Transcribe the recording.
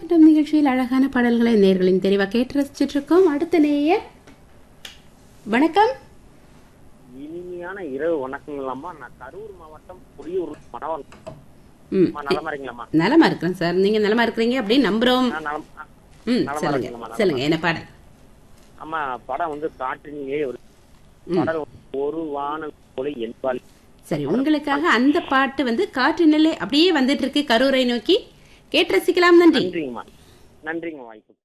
ஆட்டப்பட்டம் நிகழ்ச்சியில் அழகான பாடல்களை நேர்களின் தெரிவா கேட்டு ரசிச்சிட்டு இருக்கோம் அடுத்த நேயர் வணக்கம் இனிமையான இரவு வணக்கங்களாம்மா நான் கரூர் மாவட்டம் புளியூர் மணவன் ம் அம்மா நலமா இருக்கீங்களாம்மா நலமா இருக்கிறேன் சார் நீங்க நலமா இருக்கிறீங்க அப்படின்னு நம்புறோம் நான் நலம் அ, ம் நலமா சொல்லுங்க இருக்கேங்கம்மா, நலமா சொல்லுங்க என்ன பாடல் அம்மா படம் வந்து காற்றினிலே ஒரு ம். படம் ஒரு வான போல என்பால் சரி உங்களுக்காக அந்த பாட்டு வந்து காற்று நிலை அப்படியே வந்துட்டு இருக்கு கரூரை நோக்கி கேட்டு ரசிக்கலாம் நன்றி நன்றிங்கம்மா நன்றிங்க வாய்ப்பு